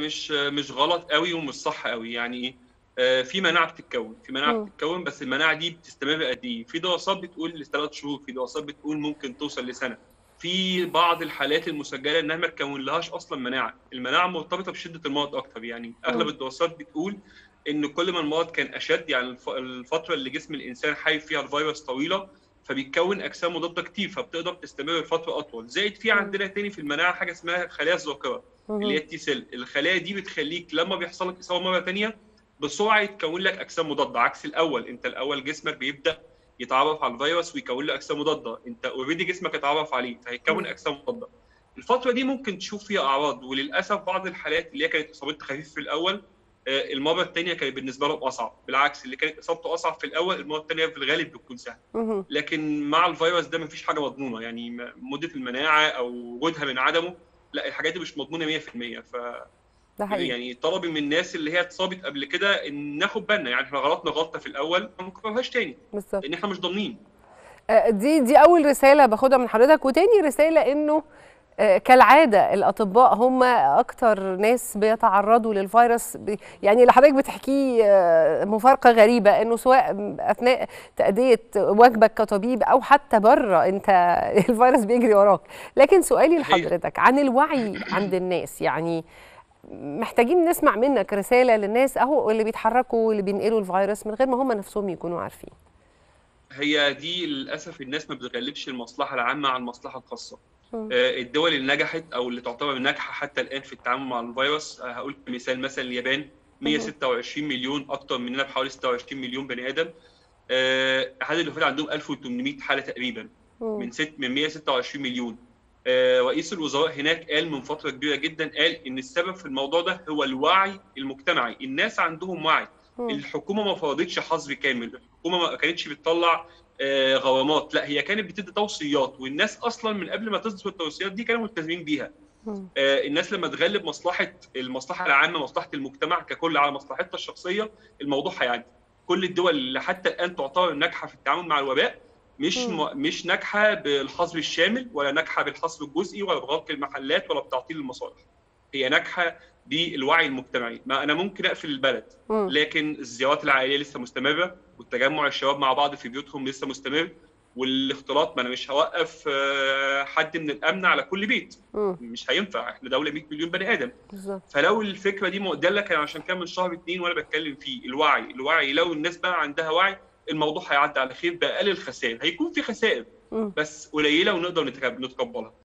مش مش غلط قوي ومش صح قوي يعني ايه آه، في مناعه بتتكون في مناعه مم. بتتكون بس المناعه دي بتستمر قد ايه في دراسات بتقول لثلاث شهور في دراسات بتقول ممكن توصل لسنه في بعض الحالات المسجله انها ما تكون لهاش اصلا مناعه المناعه مرتبطه بشده المرض اكتر يعني اغلب مم. الدراسات بتقول ان كل ما المرض كان اشد يعني الف- الفتره اللي جسم الانسان حي فيها الفيروس طويله فبيتكون اجسام مضاده كتير فبتقدر تستمر لفتره اطول زائد في مم. عندنا تاني في المناعه حاجه اسمها خلايا الذاكره اللي هي التي سيل الخلايا دي بتخليك لما بيحصل لك اصابه مره تانية بسرعه يتكون لك اجسام مضاده عكس الاول انت الاول جسمك بيبدا يتعرف على الفيروس ويكون له اجسام مضاده انت اوريدي جسمك اتعرف عليه فهيكون مم. اجسام مضاده الفتره دي ممكن تشوف فيها اعراض وللاسف بعض الحالات اللي هي كانت اصابتها خفيف في الاول آه، المره الثانيه كانت بالنسبه لهم اصعب بالعكس اللي كانت اصابته اصعب في الاول المره الثانيه في الغالب بتكون سهله مهم. لكن مع الفيروس ده مفيش حاجه مضمونه يعني م- مده المناعه او وجودها من عدمه لا الحاجات دي مش مضمونه 100% ف ده حقيقي يعني طلبي من الناس اللي هي اتصابت قبل كده ان ناخد بالنا يعني احنا غلطنا غلطه في الاول ما نكررهاش تاني بالظبط لان احنا مش ضامنين آه، دي دي اول رساله باخدها من حضرتك وتاني رساله انه آه، كالعاده الاطباء هم اكتر ناس بيتعرضوا للفيروس ب- يعني اللي حضرتك بتحكيه آه، مفارقه غريبه انه سواء اثناء تاديه واجبك كطبيب او حتى بره انت الفيروس بيجري وراك لكن سؤالي صحيح. لحضرتك عن الوعي عند الناس يعني محتاجين نسمع منك رساله للناس اهو اللي بيتحركوا واللي بينقلوا الفيروس من غير ما هم نفسهم يكونوا عارفين هي دي للاسف الناس ما بتغلبش المصلحه العامه عن المصلحه الخاصه مم. آه، الدول اللي نجحت او اللي تعتبر ناجحه حتى الان في التعامل مع الفيروس آه، هقول كمثال مثلا اليابان 126 مليون اكتر مننا بحوالي 26 مليون بني ادم آه، عدد الوفاه عندهم 1800 حاله تقريبا مم. من ست من 126 مليون آه، رئيس الوزراء هناك قال من فتره كبيره جدا قال ان السبب في الموضوع ده هو الوعي المجتمعي الناس عندهم وعي مم. الحكومه ما فرضتش حظر كامل الحكومه ما كانتش بتطلع آه، غرامات لا هي كانت بتدي توصيات والناس اصلا من قبل ما تصدر التوصيات دي كانوا ملتزمين بيها مم. آه، الناس لما تغلب مصلحه المصلحه العامه مصلحه المجتمع ككل على مصلحتها الشخصيه الموضوع هيعدي كل الدول اللي حتى الان تعتبر ناجحه في التعامل مع الوباء مش مم. م... مش ناجحه بالحظر الشامل ولا ناجحه بالحظر الجزئي ولا بغلق المحلات ولا بتعطيل المصالح هي ناجحه بالوعي المجتمعي ما انا ممكن اقفل البلد مم. لكن الزيارات العائليه لسه مستمره والتجمع الشباب مع بعض في بيوتهم لسه مستمر والاختلاط ما انا مش هوقف آه، حد من الامن على كل بيت مم. مش هينفع احنا دوله 100 مليون بني ادم بالظبط فلو الفكره دي ده اللي كان عشان كان من شهر اتنين وانا بتكلم فيه الوعي الوعي لو الناس بقى عندها وعي الموضوع هيعدي على خير باقل الخسائر هيكون في خسائر مم. بس قليله ونقدر نتقبلها